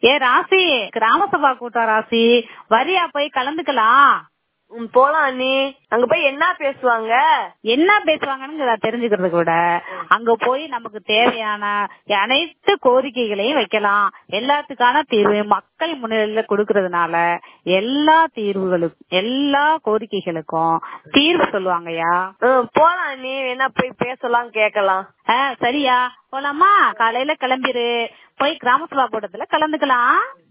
ஏ ராசி கிராம சபா கூட்டம் ராசி வரியா போய் கலந்துக்கலாம் ம், போலாம் அண்ணி அங்க போய் என்ன பேசுவாங்க என்ன பேசுவாங்கன்னு தெரிஞ்சுக்கிறத விட அங்க போய் நமக்கு தேவையான அனைத்து கோரிக்கைகளையும் வைக்கலாம் எல்லாத்துக்கான தீர்வு மக்கள் முன்னிலையில கொடுக்கறதுனால எல்லா தீர்வுகளுக்கும் எல்லா கோரிக்கைகளுக்கும் தீர்வு சொல்லுவாங்கய்யா ம், போலாம் அண்ணி வேணா போய் பேசலாம் கேக்கலாம் ஆ, சரியா போலாமா காலையில கிளம்பிரு போய் கிராம சபா கூட்டத்துல கலந்துக்கலாம்